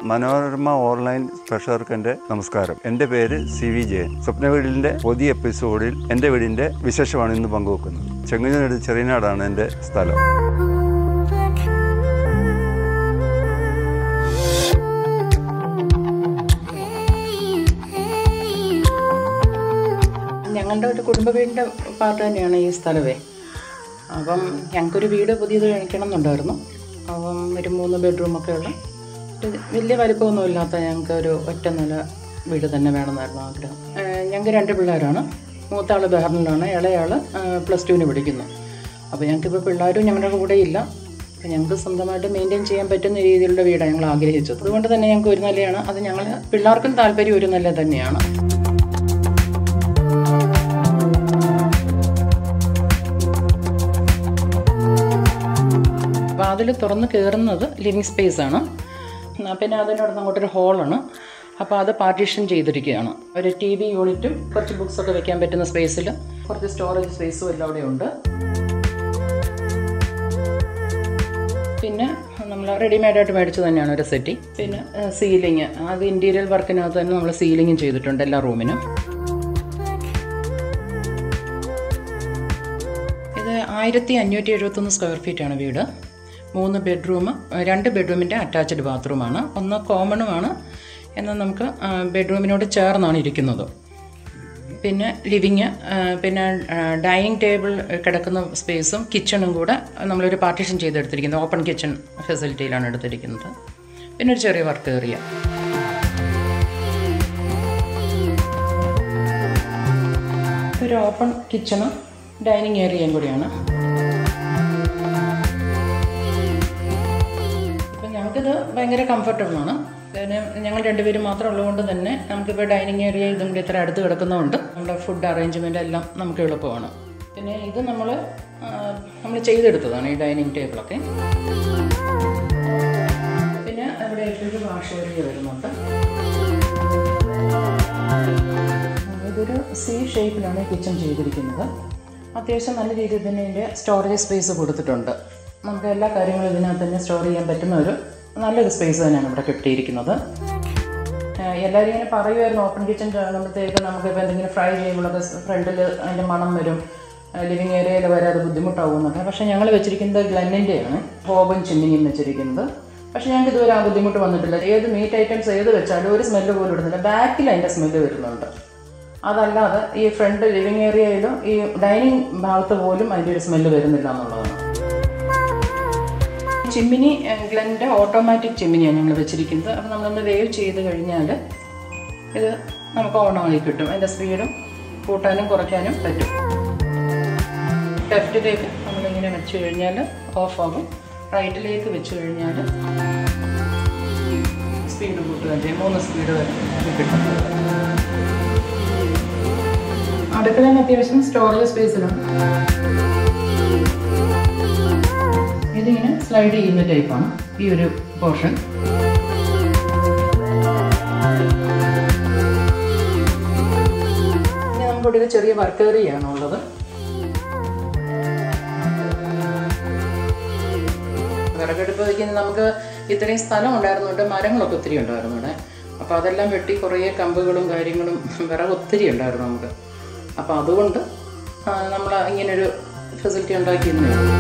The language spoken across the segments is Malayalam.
മനോരമ ഓൺലൈൻ പ്രേക്ഷകർക്ക് എൻ്റെ നമസ്കാരം എൻ്റെ പേര് സി വി ജയൻ സ്വപ്ന വീടിൻ്റെ പുതിയ എപ്പിസോഡിൽ എൻ്റെ വീടിൻ്റെ വിശേഷമാണ് ഇന്ന് പങ്കുവെക്കുന്നത് ചെങ്ങന്നൂർ ചെറിയനാടാണ് എൻ്റെ സ്ഥലം ഞങ്ങളുടെ ഒരു കുടുംബ വീടിൻ്റെ പാർട്ട് തന്നെയാണ് ഈ സ്ഥലമേ അപ്പം ഞങ്ങൾക്കൊരു വീട് പുതിയത് കഴിക്കണം എന്നുണ്ടായിരുന്നു അപ്പം ഒരു മൂന്ന് ബെഡ്റൂമൊക്കെ ഉള്ള ഒരു വലിയ വലിപ്പമൊന്നും ഇല്ലാത്ത ഞങ്ങൾക്ക് ഒരു ഒറ്റ നില വീട് തന്നെ വേണമെന്നായിരുന്നു ആഗ്രഹം ഏഹ് ഞങ്ങൾക്ക് രണ്ട് പിള്ളേരാണ് മൂത്ത ആൾ ബഹറിനിലാണ് ഇളയാൾ പ്ലസ് ടുവിന് പഠിക്കുന്നു അപ്പോൾ ഞങ്ങൾക്കിപ്പോൾ പിള്ളേരും ഞങ്ങളുടെ കൂടെ ഇല്ല അപ്പോൾ ഞങ്ങൾക്ക് സ്വന്തമായിട്ട് മെയിൻറ്റെയിൻ ചെയ്യാൻ പറ്റുന്ന രീതിയിലുള്ള വീടാണ് ഞങ്ങൾ ആഗ്രഹിച്ചത് അതുകൊണ്ട് തന്നെ ഞങ്ങൾക്ക് ഒരു നിലയാണ് അത് ഞങ്ങൾ പിള്ളേർക്കും താല്പര്യം ഒരു നില തന്നെയാണ് വാതിൽ തുറന്ന് കയറുന്നത് ലിവിങ് സ്പേസ് ആണ് ആ, പിന്നെ അതിനോട് അങ്ങോട്ടൊരു ഹോളാണ് അപ്പോൾ അത് പാർട്ടീഷൻ ചെയ്തിരിക്കുകയാണ് ഒരു ടി വി യൂണിറ്റും കുറച്ച് ബുക്സ് ഒക്കെ വെക്കാൻ പറ്റുന്ന സ്പേസിൽ കുറച്ച് സ്റ്റോറേജ് സ്പേസും എല്ലാം അവിടെ ഉണ്ട് പിന്നെ നമ്മൾ റെഡിമെയ്ഡായിട്ട് മേടിച്ച് തന്നെയാണ് ഒരു സെറ്റി പിന്നെ സീലിംഗ് അത് ഇൻറ്റീരിയൽ വർക്കിനകത്ത് തന്നെ നമ്മൾ സീലിംഗും ചെയ്തിട്ടുണ്ട് എല്ലാ റൂമിനും ഇത് ആയിരത്തി അഞ്ഞൂറ്റി എഴുപത്തൊന്ന് സ്ക്വയർ ഫീറ്റാണ് വീട് മൂന്ന് ബെഡ്റൂം രണ്ട് ബെഡ്റൂമിൻ്റെ അറ്റാച്ച്ഡ് ബാത്റൂമാണ് ഒന്ന് കോമണുമാണ് എന്നാൽ നമുക്ക് ആ, ബെഡ്റൂമിനോട് ചേർന്നാണ് ഇരിക്കുന്നത് പിന്നെ ലിവിങ് പിന്നെ ഡൈനിങ് ടേബിൾ കിടക്കുന്ന സ്പേസും കിച്ചണും കൂടെ നമ്മളൊരു പാർട്ടീഷൻ ചെയ്തെടുത്തിരിക്കുന്നത് ഓപ്പൺ കിച്ചൺ ഫെസിലിറ്റിയിലാണ് എടുത്തിരിക്കുന്നത് പിന്നെ ഒരു ചെറിയ വർക്ക് ഏറിയ ഒരു ഓപ്പൺ കിച്ചണും ഡൈനിങ് ഏരിയയും കൂടിയാണ് ഇപ്പം ഞങ്ങൾക്കിത് ഭയങ്കര കംഫർട്ടബിളാണ് പിന്നെ ഞങ്ങൾ രണ്ടുപേരും മാത്രം ഉള്ളതുകൊണ്ട് തന്നെ നമുക്കിപ്പോൾ ഡൈനിങ് ഏരിയ ഇതും കൂടി ഇത്ര അടുത്ത് കിടക്കുന്നതുകൊണ്ട് നമ്മുടെ ഫുഡ് അറേഞ്ച്മെൻ്റ് എല്ലാം നമുക്ക് എളുപ്പമാണ് പിന്നെ ഇത് നമ്മൾ നമ്മൾ ചെയ്തെടുത്തതാണ് ഈ ഡൈനിങ് ടേബിളൊക്കെ പിന്നെ അവിടെ ഒരു വാഷ് ഏരിയ വരുന്നുണ്ട് ഇതൊരു സി ഷേപ്പിലാണ് കിച്ചൺ ചെയ്തിരിക്കുന്നത് അത്യാവശ്യം നല്ല രീതിയിൽ തന്നെ ഇതിൻ്റെ സ്റ്റോറേജ് സ്പേസ് കൊടുത്തിട്ടുണ്ട് നമുക്ക് എല്ലാ കാര്യങ്ങളും ഇതിനകത്ത് തന്നെ സ്റ്റോർ ചെയ്യാൻ പറ്റുന്ന ഒരു നല്ലൊരു സ്പേസ് തന്നെയാണ് ഇവിടെ കിട്ടിയിരിക്കുന്നത് ഏഹ് എല്ലാവരും ഇങ്ങനെ പറയുമായിരുന്നു ഓപ്പൺ കിച്ചൺ കാണുമ്പോഴത്തേക്ക് നമുക്കിപ്പോൾ എന്തെങ്കിലും ഫ്രൈ ചെയ്യുമ്പോഴൊക്കെ ഫ്രണ്ടിൽ അതിൻ്റെ മണം വരും ലിവിങ് ഏരിയയിൽ വരെ അത് ബുദ്ധിമുട്ടാവുമെന്നൊക്കെ പക്ഷേ ഞങ്ങൾ വെച്ചിരിക്കുന്നത് ഗ്ലെന്നിൻ്റെയാണ് ഹോബും ചിമ്മിനിയും വെച്ചിരിക്കുന്നത് പക്ഷേ ഞങ്ങൾക്ക് ഇതുവരെ ആ ബുദ്ധിമുട്ട് വന്നിട്ടില്ല ഏത് മീറ്റ് ഐറ്റംസ് ഏത് വെച്ചാലും ഒരു സ്മെല്ല് പോലും ഇടുന്നില്ല ബാക്കിൽ അതിൻ്റെ സ്മെല്ല് വരുന്നുണ്ട് അതല്ലാതെ ഈ ഫ്രണ്ട് ലിവിങ് ഏരിയയിലും ഈ ഡൈനിങ് ഭാഗത്ത് പോലും അതിൻ്റെ ഒരു സ്മെല്ല് വരുന്നില്ല എന്നുള്ളതാണ് ചിമ്മിനി ഗ്ലെൻ്റെ ഓട്ടോമാറ്റിക് ചിമ്മിനിയാണ് ഞങ്ങൾ വെച്ചിരിക്കുന്നത് അപ്പോൾ നമ്മളൊന്ന് വേവ് ചെയ്ത് കഴിഞ്ഞാൽ ഇത് നമുക്ക് ഓണമായി കിട്ടും അതിൻ്റെ സ്പീഡും കൂട്ടാനും കുറയ്ക്കാനും പറ്റും ലെഫ്റ്റിലേക്ക് നമ്മളിങ്ങനെ വെച്ച് കഴിഞ്ഞാൽ ഓഫ് ആകും റൈറ്റിലേക്ക് വെച്ച് കഴിഞ്ഞാൽ സ്പീഡ് കൂട്ടുകയും ചെയ്യും മൂന്ന് സ്പീഡ് വരെ കിട്ടും അടുക്കളയിൽ അത്യാവശ്യം സ്റ്റോറേജ് സ്പേസിലാണ് ഇതിങ്ങനെ സ്ലൈഡ് ചെയ്യുന്ന ടൈപ്പാണ് ഈ ഒരു പോർഷൻ ഇനി നമുക്കിവിടെ ഒരു ചെറിയ വർക്ക് ഏരിയയാണ് ഉള്ളത് വിറകടുപ്പ് വയ്ക്കുന്ന നമുക്ക് ഇത്രയും സ്ഥലം ഉണ്ടായിരുന്നുണ്ട് മരങ്ങളൊക്കെ ഒത്തിരി ഉണ്ടായിരുന്നു ഇവിടെ അപ്പോൾ അതെല്ലാം വെട്ടി കുറേ കമ്പുകളും കാര്യങ്ങളും വിറക് ഒത്തിരി ഉണ്ടായിരുന്നു നമുക്ക് അപ്പോൾ അതുകൊണ്ട് നമ്മൾ ഇങ്ങനൊരു ഫെസിലിറ്റി ഉണ്ടാക്കിയെന്നേ ഉള്ളൂ.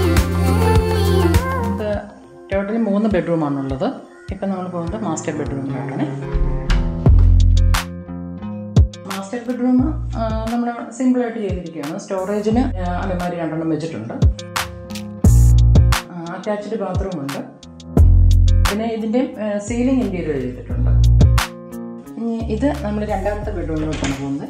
നമുക്ക് ടോട്ടലി മൂന്ന് ബെഡ്റൂമാണുള്ളത് ഇപ്പം നമ്മൾ പോകുന്നത് മാസ്റ്റർ ബെഡ്റൂമിലോട്ടാണ് മാസ്റ്റർ ബെഡ്റൂം നമ്മൾ സിമ്പിളായിട്ട് ചെയ്തിരിക്കുകയാണ് സ്റ്റോറേജിന് അലമാരി രണ്ടെണ്ണം വെച്ചിട്ടുണ്ട് അറ്റാച്ച്ഡ് ബാത്റൂം ഉണ്ട് പിന്നെ ഇതിൻ്റെ സീലിംഗ് ഇൻറ്റീരിയർ ചെയ്തിട്ടുണ്ട് ഇനി ഇത് നമ്മൾ രണ്ടാമത്തെ ബെഡ്റൂമിലോട്ടാണ് പോകുന്നത്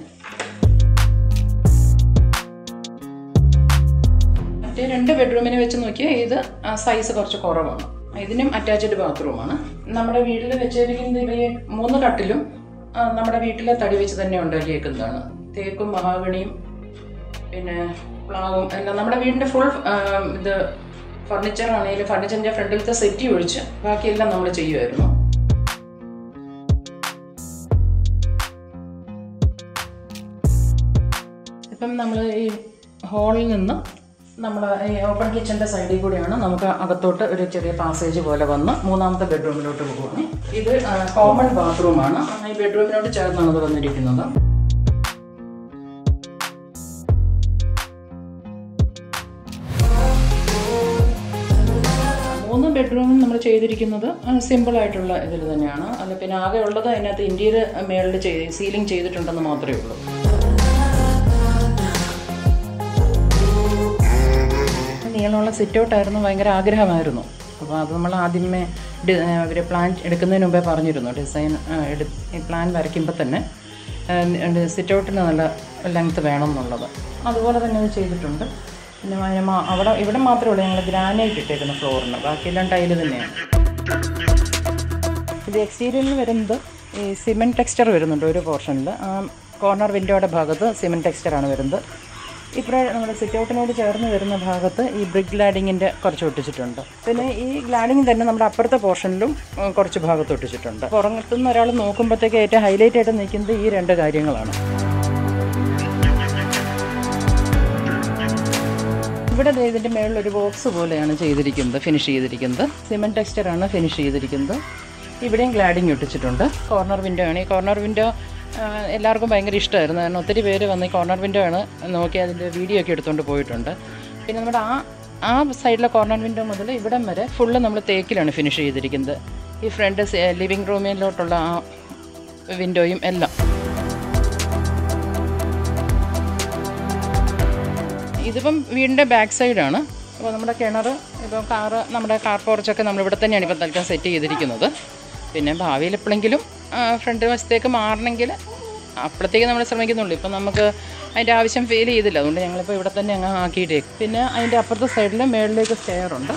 മറ്റേ രണ്ട് ബെഡ്റൂമിനെ വെച്ച് നോക്കിയാൽ ഇത് സൈസ് കുറച്ച് കുറവാണ് ഇതിനും അറ്റാച്ച്ഡ് ബാത്റൂമാണ് നമ്മുടെ വീട്ടിൽ വെച്ചിരിക്കുന്നത് ഈ മൂന്ന് കട്ടിലും ആ, നമ്മുടെ വീട്ടിലെ തടി വെച്ച് തന്നെ ഉണ്ടാക്കിയേക്കുന്നതാണ് തേക്കും മഹാഗണിയും പിന്നെ പ്ലാവും എല്ലാം നമ്മുടെ വീടിൻ്റെ ഫുൾ ഇത് ഫർണിച്ചർ ആണെങ്കിലും ഫർണിച്ചറിൻ്റെ ഫ്രണ്ടിലത്തെ സെറ്റി ഒഴിച്ച് ബാക്കിയെല്ലാം നമ്മൾ ചെയ്യുമായിരുന്നു ഇപ്പം നമ്മൾ ഈ ഹോളിൽ നിന്ന് നമ്മൾ ഈ ഓപ്പൺ കിച്ചൻ്റെ സൈഡിൽ കൂടിയാണ് നമുക്ക് അകത്തോട്ട് ഒരു ചെറിയ പാസേജ് പോലെ വന്ന് മൂന്നാമത്തെ ബെഡ്റൂമിലോട്ട് പോകുന്നത് ഇത് കോമൺ ബാത്റൂമാണ് ഈ ബെഡ്റൂമിനോട് ചേർന്നാണ് ഇത് വന്നിരിക്കുന്നത് മൂന്ന് ബെഡ്റൂമും നമ്മൾ ചെയ്തിരിക്കുന്നത് സിമ്പിൾ ആയിട്ടുള്ള ഇതിൽ തന്നെയാണ് അല്ല പിന്നെ ആകെ ഉള്ളത് അതിനകത്ത് ഇന്ത്യയിൽ മേളിൽ ചെയ്ത് സീലിംഗ് ചെയ്തിട്ടുണ്ടെന്ന് മാത്രമേ ഉള്ളൂ നീളമുള്ള സിറ്റ് ഔട്ടായിരുന്നു ഭയങ്കര ആഗ്രഹമായിരുന്നു അപ്പോൾ അത് നമ്മൾ ആദ്യമേ അവർ പ്ലാൻ എടുക്കുന്നതിന് മുമ്പേ പറഞ്ഞിരുന്നു ഡിസൈൻ എടു പ്ലാൻ വരയ്ക്കുമ്പോൾ തന്നെ സിറ്റ് ഔട്ടിന് നല്ല ലെങ്ത് വേണം എന്നുള്ളത് അതുപോലെ തന്നെ അത് ചെയ്തിട്ടുണ്ട് പിന്നെ അതിന് മാ- അവിടെ ഇവിടെ മാത്രമേ ഉള്ളൂ ഞങ്ങൾ ഗ്രാനൈറ്റ് ഇട്ടേക്കുന്ന ഫ്ലോറിന് ബാക്കിയെല്ലാം ടൈല് തന്നെയാണ് ഇത് എക്സ്റ്റീരിയറിൽ വരുന്നത് ഈ സിമെൻറ്റ് ടെക്സ്ചർ വരുന്നുണ്ട് ഒരു പോർഷനിൽ ആ കോർണർ വിൻഡോയുടെ ഭാഗത്ത് സിമെൻറ്റ് ടെക്സ്ചറാണ് വരുന്നത് ഇപ്പോൾ നമ്മുടെ സിറ്റ് ഔട്ടിനോട് ചേർന്ന് വരുന്ന ഭാഗത്ത് ഈ ബ്രിക്ക് ഗ്ലാഡിങ്ങിൻ്റെ കുറച്ച് ഒട്ടിച്ചിട്ടുണ്ട് പിന്നെ ഈ ഗ്ലാഡിങ് തന്നെ നമ്മുടെ അപ്പുറത്തെ പോർഷനിലും ഉം, കുറച്ച് ഭാഗത്ത് ഒട്ടിച്ചിട്ടുണ്ട് പുറത്തുനിന്ന് ഒരാൾ നോക്കുമ്പോഴത്തേക്ക് ഏറ്റവും ഹൈലൈറ്റ് ആയിട്ട് നിൽക്കുന്നത് ഈ രണ്ട് കാര്യങ്ങളാണ് ഇവിടെ ദേ ഇതിൻ്റെ മേളിൽ ഒരു ബോക്സ് പോലെയാണ് ചെയ്തിരിക്കുന്നത് ഫിനിഷ് ചെയ്തിരിക്കുന്നത് സിമെൻറ്റ് ടെക്സ്ചറാണ് ഫിനിഷ് ചെയ്തിരിക്കുന്നത് ഇവിടെയും ഗ്ലാഡിങ് ഒട്ടിച്ചിട്ടുണ്ട് കോർണർ വിൻഡോ ആണ് ഈ കോർണർ വിൻഡോ എല്ലാവർക്കും ഭയങ്കര ഇഷ്ടമായിരുന്നു കാരണം ഒത്തിരി പേര് വന്ന് ഈ കോർണർ വിൻഡോ ആണ് നോക്കി അതിൻ്റെ വീഡിയോ ഒക്കെ എടുത്തുകൊണ്ട് പോയിട്ടുണ്ട് പിന്നെ നമ്മുടെ ആ ആ സൈഡിലെ കോർണർ വിൻഡോ മുതൽ ഇവിടം വരെ ഫുള്ള് നമ്മൾ തേക്കിലാണ് ഫിനിഷ് ചെയ്തിരിക്കുന്നത് ഈ ഫ്രണ്ട് ലിവിങ് റൂമിലോട്ടുള്ള ആ വിൻഡോയും എല്ലാം ഇതിപ്പം വീടിൻ്റെ ബാക്ക് സൈഡാണ് അപ്പോൾ നമ്മുടെ കിണർ ഇപ്പോൾ കാറ് നമ്മുടെ കാർ പോർച്ചൊക്കെ നമ്മൾ ഇവിടെ തന്നെയാണ് ഇപ്പം തൽക്കാലം സെറ്റ് ചെയ്തിരിക്കുന്നത് പിന്നെ ഭാവിയിൽ എപ്പോഴെങ്കിലും ഫ്രണ്ട് വശത്തേക്ക് മാറണമെങ്കിൽ അപ്പോഴത്തേക്ക് നമ്മൾ ശ്രമിക്കുന്നുള്ളൂ ഇപ്പം നമുക്ക് അതിൻ്റെ ആവശ്യം ഫീൽ ചെയ്തില്ല അതുകൊണ്ട് ഞങ്ങളിപ്പോൾ ഇവിടെ തന്നെ അങ്ങ് ആക്കിയിട്ടേക്കും പിന്നെ അതിൻ്റെ അപ്പുറത്തെ സൈഡിൽ മേളിലേക്ക് സ്റ്റെയർ ഉണ്ട്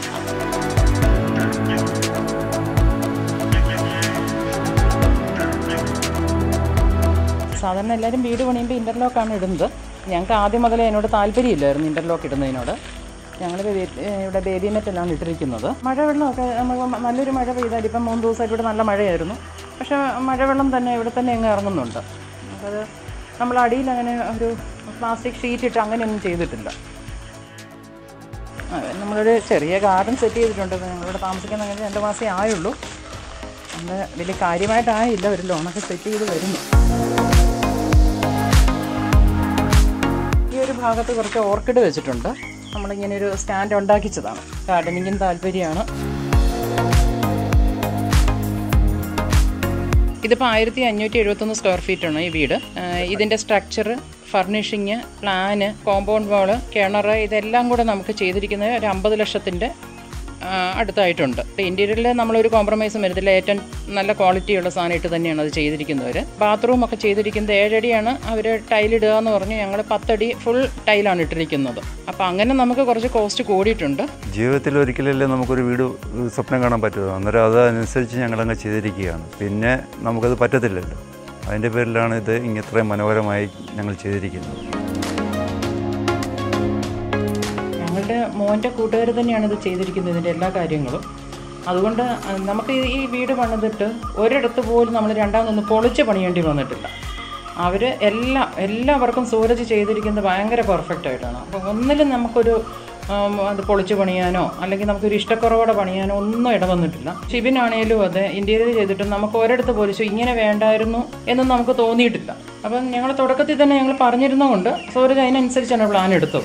സാധാരണ എല്ലാവരും വീട് പണിയുമ്പോൾ ഇൻ്റർലോക്കാണ് ഇടുന്നത് ഞങ്ങൾക്ക് ആദ്യം മുതലേ എന്നോട് താല്പര്യമില്ലായിരുന്നു ഇൻ്റർലോക്ക് ഇടുന്നതിനോട് ഞങ്ങൾ ഇവിടെ ബേബി നെറ്റെല്ലാം ഇട്ടിരിക്കുന്നത് മഴവെള്ളമൊക്കെ നമുക്ക് നല്ലൊരു മഴ പെയ്താൽ ഇപ്പം മൂന്ന് ദിവസമായിട്ട് ഇവിടെ നല്ല മഴയായിരുന്നു പക്ഷേ മഴവെള്ളം തന്നെ ഇവിടെ തന്നെ അങ്ങ് ഇറങ്ങുന്നുണ്ട് അത് നമ്മൾ അടിയിൽ അങ്ങനെ ഒരു പ്ലാസ്റ്റിക് ഷീറ്റ് ഇട്ട് അങ്ങനെയൊന്നും ചെയ്തിട്ടില്ല ആ, നമ്മളൊരു ചെറിയ ഗാർഡൻ സെറ്റ് ചെയ്തിട്ടുണ്ട് ഇപ്പം ഞങ്ങളിവിടെ താമസിക്കുന്ന അങ്ങനെ രണ്ട് മാസമേ ആയുള്ളൂ അത് വലിയ കാര്യമായിട്ടായില്ല ഒരു ലോണൊക്കെ സെറ്റ് ചെയ്ത് വരുന്നു ഈ ഒരു ഭാഗത്ത് കുറച്ച് ഓർക്കിഡ് വെച്ചിട്ടുണ്ട് നമ്മളിങ്ങനെ ഒരു സ്റ്റാൻഡ് ഉണ്ടാക്കിച്ചതാണ് ഗാർഡനിങ്ങിന് താല്പര്യമാണ് ഇതിപ്പോൾ ആയിരത്തി അഞ്ഞൂറ്റി എഴുപത്തൊന്ന് സ്ക്വയർ ഫീറ്റാണ് ഈ വീട് ആഹ് ഇതിൻ്റെ structure furnishing plan compound wall കിണർ ഇതെല്ലാം കൂടെ നമുക്ക് ചെയ്തിരിക്കുന്നത് ഒരു അമ്പത് ലക്ഷത്തിൻ്റെ അടുത്തായിട്ടുണ്ട് ഇൻറ്റീരിയറിൽ നമ്മളൊരു കോംപ്രമൈസും വരുന്നില്ല ഏറ്റവും നല്ല ക്വാളിറ്റിയുള്ള സാധനം ഇട്ട് തന്നെയാണ് അത് ചെയ്തിരിക്കുന്നവർ ബാത്റൂം ഒക്കെ ചെയ്തിരിക്കുന്നത് ഏഴടിയാണ് അവർ ടൈലിടുക എന്ന് പറഞ്ഞ് ഞങ്ങൾ പത്തടി ഫുൾ ടൈലാണ് ഇട്ടിരിക്കുന്നത് അപ്പോൾ അങ്ങനെ നമുക്ക് കുറച്ച് കോസ്റ്റ് കൂടിയിട്ടുണ്ട് ജീവിതത്തിൽ ഒരിക്കലല്ലേ നമുക്കൊരു വീട് സ്വപ്നം കാണാൻ പറ്റുമോ അന്നേരം അതനുസരിച്ച് ഞങ്ങളങ്ങ് ചെയ്തിരിക്കുകയാണ് പിന്നെ നമുക്കത് പറ്റത്തില്ലല്ലോ അതിൻ്റെ പേരിലാണ് ഇത് ഇത്രയും മനോഹരമായി ഞങ്ങൾ ചെയ്തിരിക്കുന്നത് ഞങ്ങളുടെ മോൻ്റെ കൂട്ടുകാർ തന്നെയാണ് ഇത് ചെയ്തിരിക്കുന്നത് ഇതിൻ്റെ എല്ലാ കാര്യങ്ങളും അതുകൊണ്ട് നമുക്ക് ഈ വീട് പണിതിട്ട് ഒരിടത്ത് പോലും നമ്മൾ രണ്ടാമതൊന്ന് പൊളിച്ച് പണിയേണ്ടി വന്നിട്ടില്ല അവർ എല്ലാ എല്ലാവർക്കും സൂരജ് ചെയ്തിരിക്കുന്നത് ഭയങ്കര പെർഫെക്റ്റ് ആയിട്ടാണ് അപ്പോൾ ഒന്നിലും നമുക്കൊരു ഉം, അത് പൊളിച്ച് പണിയാനോ അല്ലെങ്കിൽ നമുക്കൊരു ഇഷ്ടക്കുറവോടെ പണിയാനോ ഒന്നും ഇടവന്നിട്ടില്ല ഷിബിനാണേലും അതെ ഇന്ത്യയിൽ ചെയ്തിട്ട് നമുക്ക് ഒരിടത്ത് പോലും ഇങ്ങനെ വേണ്ടായിരുന്നു എന്നും നമുക്ക് തോന്നിയിട്ടില്ല അപ്പം ഞങ്ങൾ തുടക്കത്തിൽ തന്നെ ഞങ്ങൾ പറഞ്ഞിരുന്നതുകൊണ്ട് സൂരജ് അതിനനുസരിച്ചാണ് പ്ലാൻ എടുത്തത്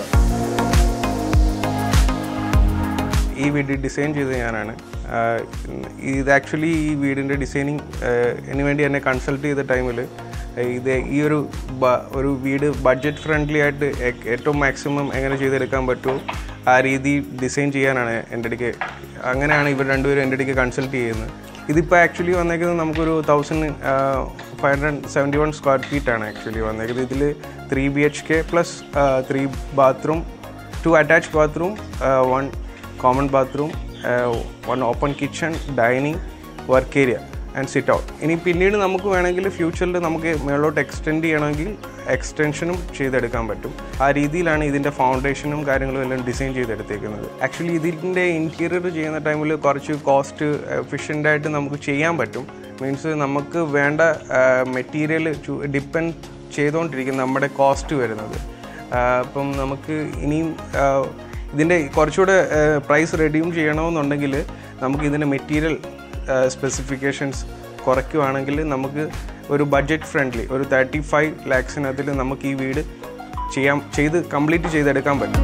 ഈ വീട് ഡിസൈൻ ചെയ്തത് ഞാനാണ് ആഹ് ഇത് ആക്ച്വലി ഈ വീടിൻ്റെ ഡിസൈനിങ് ഇതിനു വേണ്ടി എന്നെ കൺസൾട്ട് ചെയ്ത ടൈമിൽ ഇത് ഈ ഒരു ബ- ഒരു വീട് ബഡ്ജറ്റ് ഫ്രണ്ട്ലി ആയിട്ട് ഏ- ഏറ്റവും മാക്സിമം എങ്ങനെ ചെയ്തെടുക്കാൻ പറ്റുമോ ആ രീതി ഡിസൈൻ ചെയ്യാനാണ് എൻ്റെ അടുക്ക് അങ്ങനെയാണ് ഇവർ രണ്ടുപേരും എൻ്റെ അടുക്ക് കൺസൾട്ട് ചെയ്യുന്നത് ഇതിപ്പോൾ ആക്ച്വലി വന്നേക്കുന്നത് നമുക്കൊരു thousand five hundred seventy one square feet ആണ് ആക്ച്വലി വന്നേക്കുന്നത് ഇതിൽ three B H K plus three bathroom two attach bathroom one common bathroom one open kitchen dining work area and sit out ഇനി പിന്നീട് നമുക്ക് വേണമെങ്കിൽ ഫ്യൂച്ചറിൽ നമുക്ക് മേളോട്ട് എക്സ്റ്റെൻഡ് ചെയ്യണമെങ്കിൽ എക്സ്റ്റൻഷനും ചെയ്തെടുക്കാൻ പറ്റും ആ രീതിയിലാണ് ഇതിൻ്റെ ഫൗണ്ടേഷനും കാര്യങ്ങളും എല്ലാം ഡിസൈൻ ചെയ്തെടുത്തേക്കുന്നത് ആക്ച്വലി ഇതിൻ്റെ ഇൻറ്റീരിയർ ചെയ്യുന്ന ടൈമിൽ കുറച്ച് കോസ്റ്റ് എഫിഷ്യൻ്റ് ആയിട്ട് നമുക്ക് ചെയ്യാൻ പറ്റും മീൻസ് നമുക്ക് വേണ്ട മെറ്റീരിയൽ ഡിപ്പെൻഡ് ചെയ്തുകൊണ്ടിരിക്കും നമ്മുടെ കോസ്റ്റ് വരുന്നത് ആഹ് അപ്പം നമുക്ക് ഇനിയും ആഹ് ഇതിൻ്റെ കുറച്ചുകൂടെ പ്രൈസ് റെഡ്യൂം ചെയ്യണമെന്നുണ്ടെങ്കിൽ നമുക്ക് ഇതിൻ്റെ മെറ്റീരിയൽ സ്പെസിഫിക്കേഷൻസ് കുറയ്ക്കുവാണെങ്കിൽ നമുക്ക് ഒരു ബഡ്ജറ്റ് ഫ്രണ്ട്ലി ഒരു തേർട്ടി ഫൈവ് ലാക്സിനകത്തിൽ നമുക്ക് ഈ വീട് ചെയ്യാം ചെയ്ത് കംപ്ലീറ്റ് ചെയ്തെടുക്കാൻ പറ്റും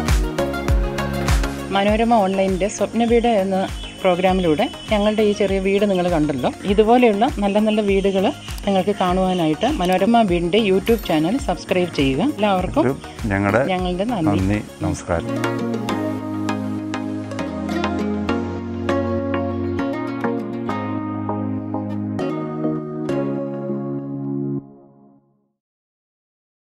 മനോരമ ഓൺലൈനിൻ്റെ സ്വപ്ന വീട് എന്ന പ്രോഗ്രാമിലൂടെ ഞങ്ങളുടെ ഈ ചെറിയ വീട് നിങ്ങൾ കണ്ടല്ലോ ഇതുപോലെയുള്ള നല്ല നല്ല വീടുകൾ നിങ്ങൾക്ക് കാണുവാനായിട്ട് മനോരമ വീടിൻ്റെ യൂട്യൂബ് ചാനൽ സബ്സ്ക്രൈബ് ചെയ്യുക എല്ലാവർക്കും ഞങ്ങളുടെ ഞങ്ങളുടെ നന്ദി നന്ദി നമസ്കാരം